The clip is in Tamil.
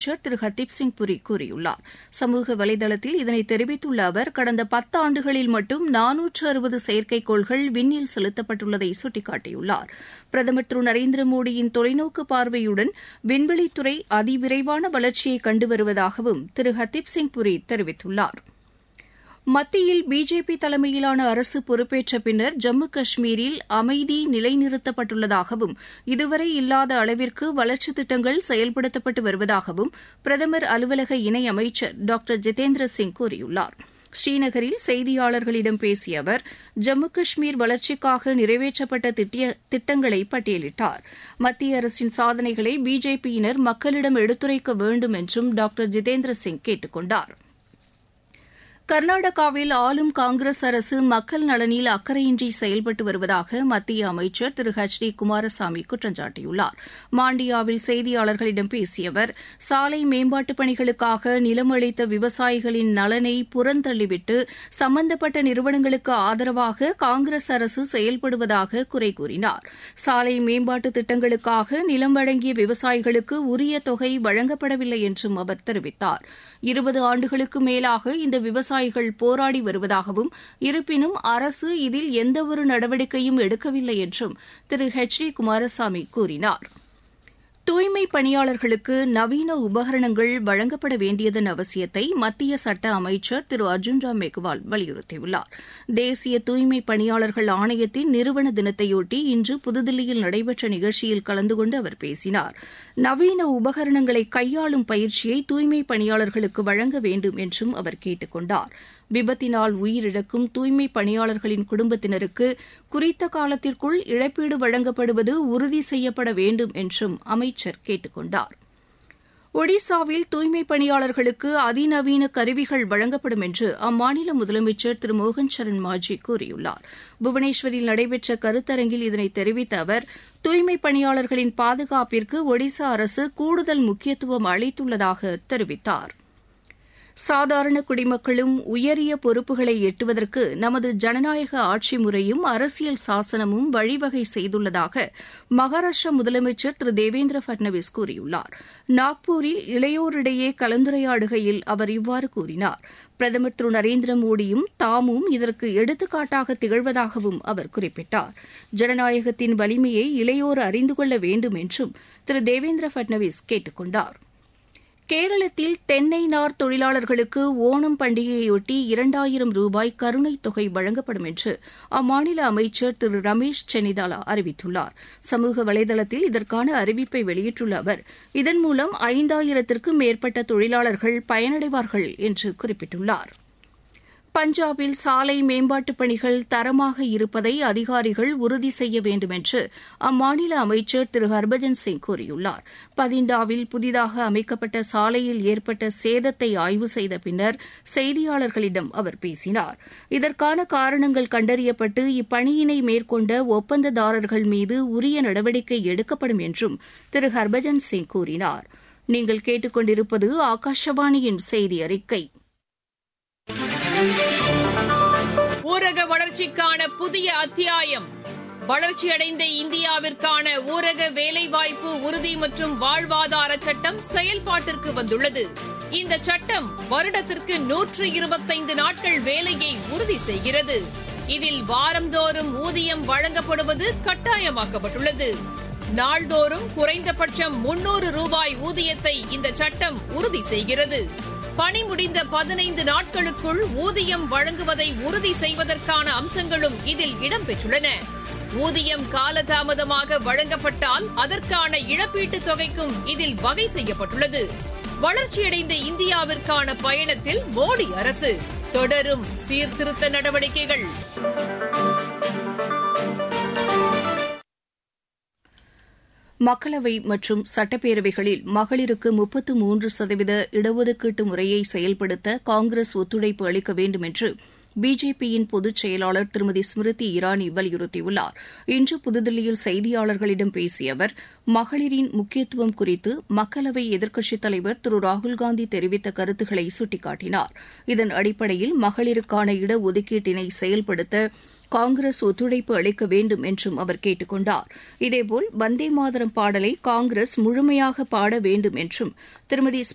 அமைச்சர் திரு ஹர்தீப் சிங் புரி கூறியுள்ளார் சமூக வலைதளத்தில் இதனை தெரிவித்துள்ள அவர் கடந்த பத்தாண்டுகளில் மட்டும் நானூற்று அறுபது செயற்கைக்கோள்கள் விண்ணில் செலுத்தப்பட்டுள்ளதை சுட்டிக்காட்டியுள்ளார் பிரதமர் திரு நரேந்திர மோடியின் தொலைநோக்கு பார்வையுடன் விண்வெளித்துறை அதிவிரைவான வளர்ச்சியை கண்டு வருவதாகவும் திரு ஹர்தீப் சிங் புரி தெரிவித்துள்ளாா் மத்தியில் பிஜேபி தலைமையிலான அரசு பொறுப்பேற்ற பின்னர் ஜம்மு காஷ்மீரில் அமைதி நிலைநிறுத்தப்பட்டுள்ளதாகவும் இதுவரை இல்லாத அளவிற்கு வளர்ச்சித் திட்டங்கள் செயல்படுத்தப்பட்டு வருவதாகவும் பிரதமர் அலுவலக இணையமைச்சர் டாக்டர் ஜிதேந்திர சிங் கூறியுள்ளார் ஸ்ரீநகரில் செய்தியாளர்களிடம் பேசிய அவர் ஜம்மு காஷ்மீர் வளர்ச்சிக்காக நிறைவேற்றப்பட்ட திட்டங்களை பட்டியலிட்டார் மத்திய அரசின் சாதனைகளை பிஜேபியினர் மக்களிடம் எடுத்துரைக்க வேண்டும் என்றும் டாக்டர் ஜிதேந்திர சிங் கேட்டுக் கொண்டாா் கர்நாடகாவில் ஆளும் காங்கிரஸ் அரசு மக்கள் நலனில் அக்கறையின்றி செயல்பட்டு வருவதாக மத்திய அமைச்சர் திரு ஹெச் டி குமாரசாமி குற்றம் சாட்டியுள்ளார் மாண்டியாவில் செய்தியாளர்களிடம் பேசிய அவர் சாலை மேம்பாட்டுப் பணிகளுக்காக நிலம் அளித்த விவசாயிகளின் நலனை புறந்தள்ளிவிட்டு சம்பந்தப்பட்ட நிறுவனங்களுக்கு ஆதரவாக காங்கிரஸ் அரசு செயல்படுவதாக குறை கூறினார் சாலை மேம்பாட்டு திட்டங்களுக்காக நிலம் வழங்கிய விவசாயிகளுக்கு உரிய தொகை வழங்கப்படவில்லை என்றும் அவர் தெரிவித்தார் இருபது ஆண்டுகளுக்கு மேலாக இந்த விவசாயிகள் போராடி வருவதாகவும் இருப்பினும் அரசு இதில் எந்தவொரு நடவடிக்கையும் எடுக்கவில்லை என்றும் திரு ஹெச் டி குமாரசாமி கூறினார் தூய்மை பணியாளர்களுக்கு நவீன உபகரணங்கள் வழங்கப்பட வேண்டியதன் அவசியத்தை மத்திய சட்ட அமைச்சர் திரு அர்ஜுன் ராம் மேக்வால் வலியுறுத்தியுள்ளார் தேசிய தூய்மை பணியாளர்கள் ஆணையத்தின் நிறுவன தினத்தையொட்டி இன்று புதுதில்லியில் நடைபெற்ற நிகழ்ச்சியில் கலந்து கொண்டு அவர் பேசினார் நவீன உபகரணங்களை கையாளும் பயிற்சியை தூய்மை பணியாளர்களுக்கு வழங்க வேண்டும் என்றும் அவர் கேட்டுக் கொண்டார் விபத்தினால் உயிரிழக்கும் தூய்மை பணியாளர்களின் குடும்பத்தினருக்கு குறித்த காலத்திற்குள் இழப்பீடு வழங்கப்படுவது உறுதி செய்யப்பட வேண்டும் என்றும் அமைச்சர் கேட்டுக் கொண்டார் ஒடிசாவில் தூய்மை பணியாளர்களுக்கு அதிநவீன கருவிகள் வழங்கப்படும் என்று அம்மாநில முதலமைச்சர் திரு மோகன் சரண் மாஜி கூறியுள்ளார் புவனேஸ்வரில் நடைபெற்ற கருத்தரங்கில் இதனை தெரிவித்த அவர் தூய்மை பணியாளர்களின் பாதுகாப்பிற்கு ஒடிசா அரசு கூடுதல் முக்கியத்துவம் அளித்துள்ளதாக தெரிவித்தாா் சாதாரண குடிமக்களும் உயரிய பொறுப்புகளை எட்டுவதற்கு நமது ஜனநாயக ஆட்சி முறையும் அரசியல் சாசனமும் வழிவகை செய்துள்ளதாக மகாராஷ்டிரா முதலமைச்சர் திரு தேவேந்திர பட்னவிஸ் கூறியுள்ளார் நாக்பூரில் இளையோரிடையே கலந்துரையாடுகையில் அவர் இவ்வாறு கூறினார் பிரதமர் திரு நரேந்திர மோடியும் தாமும் இதற்கு எடுத்துக்காட்டாக திகழ்வதாகவும் அவர் குறிப்பிட்டார் ஜனநாயகத்தின் வலிமையை இளையோர் அறிந்து கொள்ள வேண்டும் என்றும் திரு தேவேந்திர பட்னவிஸ் கேட்டுக் கொண்டாா் கேரளத்தில் தென்னை நார் தொழிலாளர்களுக்கு ஓணம் பண்டிகையொட்டி இரண்டாயிரம் ரூபாய் கருணைத் தொகை வழங்கப்படும் என்று அம்மாநில அமைச்சர் திரு ரமேஷ் சென்னிதாலா அறிவித்துள்ளார் சமூக வலைதளத்தில் இதற்கான அறிவிப்பை வெளியிட்டுள்ள அவர் இதன் மூலம் ஐந்தாயிரத்திற்கும் மேற்பட்ட தொழிலாளர்கள் பயனடைவார்கள் என்று குறிப்பிட்டுள்ளாா் பஞ்சாபில் சாலை மேம்பாட்டுப் பணிகள் தரமாக இருப்பதை அதிகாரிகள் உறுதி செய்ய வேண்டும் என்று அம்மாநில அமைச்சர் திரு ஹர்பஜன் சிங் கூறியுள்ளார் பதிண்டாவில் புதிதாக அமைக்கப்பட்ட சாலையில் ஏற்பட்ட சேதத்தை ஆய்வு செய்த பின்னர் செய்தியாளர்களிடம் அவர் பேசினார் இதற்கான காரணங்கள் கண்டறியப்பட்டு இப்பணியினை மேற்கொண்ட ஒப்பந்ததாரர்கள் மீது உரிய நடவடிக்கை எடுக்கப்படும் என்றும் திரு ஹர்பஜன் சிங் கூறினார் நீங்கள் கேட்டுக்கொண்டிருப்பது ஆகாஷவாணியின் செய்தி அறிக்கை ஊரக வளர்ச்சிக்கான புதிய அத்தியாயம் வளர்ச்சியடைந்த இந்தியாவிற்கான ஊரக வேலைவாய்ப்பு உறுதி மற்றும் வாழ்வாதார சட்டம் செயல்பாட்டிற்கு வந்துள்ளது இந்த சட்டம் வருடத்திற்கு நூற்று இருபத்தைந்து நாட்கள் வேலையை உறுதி செய்கிறது இதில் வாரந்தோறும் ஊதியம் வழங்கப்படுவது கட்டாயமாக்கப்பட்டுள்ளது நாள்தோறும் குறைந்தபட்சம் முன்னூறு ரூபாய் ஊதியத்தை இந்த சட்டம் உறுதி செய்கிறது பணி முடிந்த பதினைந்து நாட்களுக்குள் ஊதியம் வழங்குவதை உறுதி செய்வதற்கான அம்சங்களும் இதில் இடம்பெற்றுள்ளன ஊதியம் காலதாமதமாக வழங்கப்பட்டால் அதற்கான இழப்பீட்டுத் தொகைக்கும் இதில் வகை செய்யப்பட்டுள்ளது வளர்ச்சியடைந்த இந்தியாவிற்கான பயணத்தில் மோடி அரசு தொடரும் சீர்திருத்த நடவடிக்கைகள் மக்களவை மற்றும் சட்டப்பேரவைகளில் மகளிருக்கு முப்பத்து மூன்று சதவீத இடஒதுக்கீட்டு முறையை செயல்படுத்த காங்கிரஸ் ஒத்துழைப்பு அளிக்க வேண்டும் என்று பிஜேபியின் பொதுச் செயலாளர் திருமதி ஸ்மிருதி இரானி வலியுறுத்தியுள்ளார் இன்று புதுதில்லியில் செய்தியாளர்களிடம் பேசிய அவர் மகளிரின் முக்கியத்துவம் குறித்து மக்களவை எதிர்க்கட்சித் தலைவர் திரு ராகுல்காந்தி தெரிவித்த கருத்துக்களை சுட்டிக்காட்டினார் இதன் அடிப்படையில் மகளிருக்கான இடஒதுக்கீட்டினை செயல்படுத்த காங்கிரஸ் ஒத்துழைப்பு அளிக்க வேண்டும் என்றும் அவர் கேட்டுக் கொண்டார் இதேபோல் வந்தே மாதரம் பாடலை காங்கிரஸ் முழுமையாக பாட வேண்டும் என்றும் திருமதி